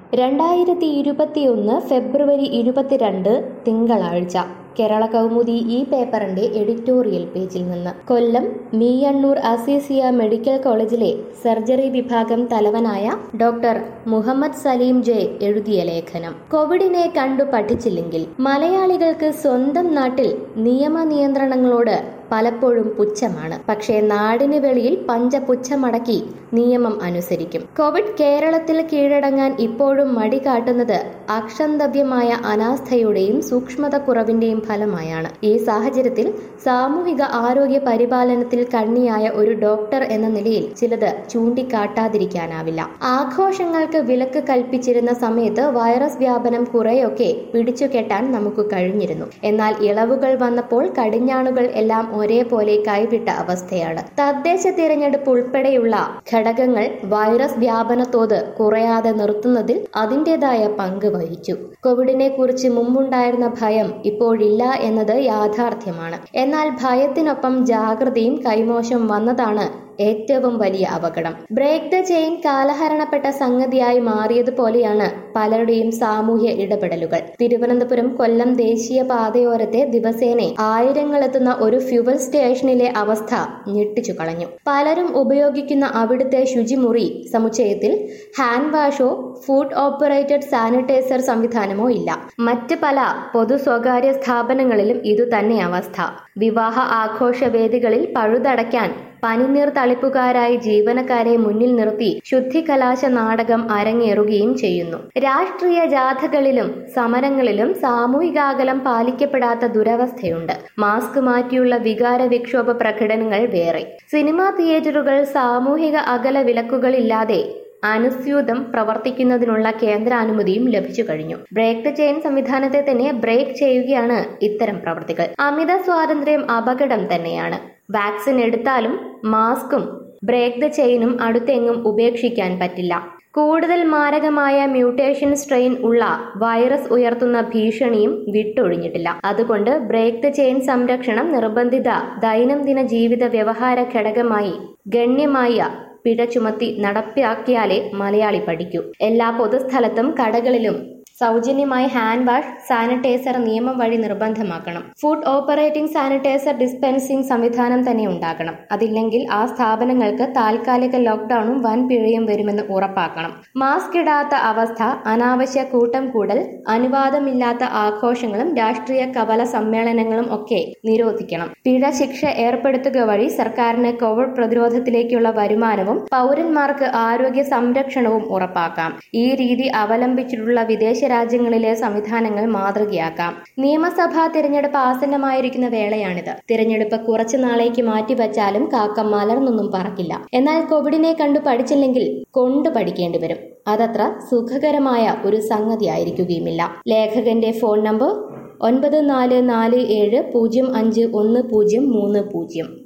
രണ്ടായിരത്തി ഇരുപത്തിയൊന്ന് ഫെബ്രുവരി ഇരുപത്തിരണ്ട് തിങ്കളാഴ്ച കേരള കൗമുദി ഈ പേപ്പറിന്റെ എഡിറ്റോറിയൽ പേജിൽ നിന്ന് കൊല്ലം മീയണ്ണൂർ അസീസിയ മെഡിക്കൽ കോളേജിലെ സർജറി വിഭാഗം തലവനായ ഡോക്ടർ മുഹമ്മദ് സലീം ജെ എഴുതിയ ലേഖനം കോവിഡിനെ കണ്ടു പഠിച്ചില്ലെങ്കിൽ മലയാളികൾക്ക് സ്വന്തം നാട്ടിൽ നിയമനിയന്ത്രണങ്ങളോട് പലപ്പോഴും പുച്ഛമാണ് പക്ഷേ നാടിന് വെളിയിൽ പഞ്ചപുച്ഛമടക്കി നിയമം അനുസരിക്കും കോവിഡ് കേരളത്തിൽ കീഴടങ്ങാൻ ഇപ്പോഴും മടി കാട്ടുന്നത് അക്ഷന്തവ്യമായ അനാസ്ഥയുടെയും സൂക്ഷ്മത കുറവിന്റെയും ഫലമായാണ് ഈ സാഹചര്യത്തിൽ സാമൂഹിക ആരോഗ്യ പരിപാലനത്തിൽ കണ്ണിയായ ഒരു ഡോക്ടർ എന്ന നിലയിൽ ചിലത് ചൂണ്ടിക്കാട്ടാതിരിക്കാനാവില്ല ആഘോഷങ്ങൾക്ക് വിലക്ക് കൽപ്പിച്ചിരുന്ന സമയത്ത് വൈറസ് വ്യാപനം കുറെയൊക്കെ പിടിച്ചുകെട്ടാൻ നമുക്ക് കഴിഞ്ഞിരുന്നു എന്നാൽ ഇളവുകൾ വന്നപ്പോൾ കടിഞ്ഞാണുകൾ എല്ലാം ഒരേപോലെ കൈവിട്ട അവസ്ഥയാണ് തദ്ദേശ തിരഞ്ഞെടുപ്പ് ഉൾപ്പെടെയുള്ള ഘടകങ്ങൾ വൈറസ് വ്യാപന തോത് കുറയാതെ നിർത്തുന്നതിൽ അതിൻ്റെതായ പങ്ക് വഹിച്ചു കോവിഡിനെ കുറിച്ച് മുമ്പുണ്ടായിരുന്ന ഭയം ഇപ്പോഴില്ല എന്നത് യാഥാർത്ഥ്യമാണ് എന്നാൽ ഭയത്തിനൊപ്പം ജാഗ്രതയും കൈമോശം വന്നതാണ് ഏറ്റവും വലിയ അപകടം ബ്രേക്ക് ദ ചെയിൻ കാലഹരണപ്പെട്ട സംഗതിയായി മാറിയതുപോലെയാണ് പലരുടെയും സാമൂഹ്യ ഇടപെടലുകൾ തിരുവനന്തപുരം കൊല്ലം ദേശീയ പാതയോരത്തെ ദിവസേന ആയിരങ്ങളെത്തുന്ന ഒരു ഫ്യുവൽ സ്റ്റേഷനിലെ അവസ്ഥ ഞെട്ടിച്ചു കളഞ്ഞു പലരും ഉപയോഗിക്കുന്ന അവിടുത്തെ ശുചിമുറി സമുച്ചയത്തിൽ ഹാൻഡ് വാഷോ ഫുഡ് ഓപ്പറേറ്റഡ് സാനിറ്റൈസർ സംവിധാനമോ ഇല്ല മറ്റ് പല പൊതു സ്വകാര്യ സ്ഥാപനങ്ങളിലും ഇതുതന്നെ അവസ്ഥ വിവാഹ ആഘോഷ വേദികളിൽ പഴുതടയ്ക്കാൻ പനിനീർ തളിപ്പുകാരായി ജീവനക്കാരെ മുന്നിൽ നിർത്തി ശുദ്ധികലാശ നാടകം അരങ്ങേറുകയും ചെയ്യുന്നു രാഷ്ട്രീയ ജാഥകളിലും സമരങ്ങളിലും സാമൂഹികാകലം പാലിക്കപ്പെടാത്ത ദുരവസ്ഥയുണ്ട് മാസ്ക് മാറ്റിയുള്ള വികാര വിക്ഷോഭ പ്രകടനങ്ങൾ വേറെ സിനിമാ തിയേറ്ററുകൾ സാമൂഹിക അകല വിലക്കുകളില്ലാതെ അനുസ്യൂതം പ്രവർത്തിക്കുന്നതിനുള്ള കേന്ദ്ര അനുമതിയും ലഭിച്ചു കഴിഞ്ഞു ബ്രേക്ക് ദ ചെയിൻ സംവിധാനത്തെ തന്നെ ബ്രേക്ക് ചെയ്യുകയാണ് ഇത്തരം പ്രവർത്തികൾ അമിത സ്വാതന്ത്ര്യം അപകടം തന്നെയാണ് വാക്സിൻ എടുത്താലും മാസ്കും ബ്രേക്ക് ദ ചെയിനും അടുത്തെങ്ങും ഉപേക്ഷിക്കാൻ പറ്റില്ല കൂടുതൽ മാരകമായ മ്യൂട്ടേഷൻ സ്ട്രെയിൻ ഉള്ള വൈറസ് ഉയർത്തുന്ന ഭീഷണിയും വിട്ടൊഴിഞ്ഞിട്ടില്ല അതുകൊണ്ട് ബ്രേക്ക് ദ ചെയിൻ സംരക്ഷണം നിർബന്ധിത ദൈനംദിന ജീവിത വ്യവഹാര ഘടകമായി ഗണ്യമായ പിഴ ചുമത്തി നടപ്പിലാക്കിയാലേ മലയാളി പഠിക്കൂ എല്ലാ പൊതുസ്ഥലത്തും കടകളിലും സൗജന്യമായി ഹാൻഡ് വാഷ് സാനിറ്റൈസർ നിയമം വഴി നിർബന്ധമാക്കണം ഫുഡ് ഓപ്പറേറ്റിംഗ് സാനിറ്റൈസർ ഡിസ്പെൻസിംഗ് സംവിധാനം തന്നെ ഉണ്ടാക്കണം അതില്ലെങ്കിൽ ആ സ്ഥാപനങ്ങൾക്ക് താൽക്കാലിക ലോക്ക്ഡൌണും വൻ പിഴയും വരുമെന്ന് ഉറപ്പാക്കണം മാസ്ക് ഇടാത്ത അവസ്ഥ അനാവശ്യ കൂട്ടം കൂടൽ അനുവാദമില്ലാത്ത ആഘോഷങ്ങളും രാഷ്ട്രീയ കവല സമ്മേളനങ്ങളും ഒക്കെ നിരോധിക്കണം പിഴ ശിക്ഷ ഏർപ്പെടുത്തുക വഴി സർക്കാരിന് കോവിഡ് പ്രതിരോധത്തിലേക്കുള്ള വരുമാനവും പൗരന്മാർക്ക് ആരോഗ്യ സംരക്ഷണവും ഉറപ്പാക്കാം ഈ രീതി അവലംബിച്ചിട്ടുള്ള വിദേശ രാജ്യങ്ങളിലെ സംവിധാനങ്ങൾ മാതൃകയാക്കാം നിയമസഭാ തിരഞ്ഞെടുപ്പ് ആസന്നമായിരിക്കുന്ന വേളയാണിത് തിരഞ്ഞെടുപ്പ് കുറച്ചു നാളേക്ക് മാറ്റിവച്ചാലും കാക്ക മലർന്നൊന്നും പറക്കില്ല എന്നാൽ കോവിഡിനെ കണ്ടു പഠിച്ചില്ലെങ്കിൽ കൊണ്ടു പഠിക്കേണ്ടി വരും അതത്ര സുഖകരമായ ഒരു സംഗതി ആയിരിക്കുകയുമില്ല ലേഖകന്റെ ഫോൺ നമ്പർ ഒൻപത് നാല് നാല് ഏഴ് പൂജ്യം അഞ്ച് ഒന്ന് പൂജ്യം മൂന്ന് പൂജ്യം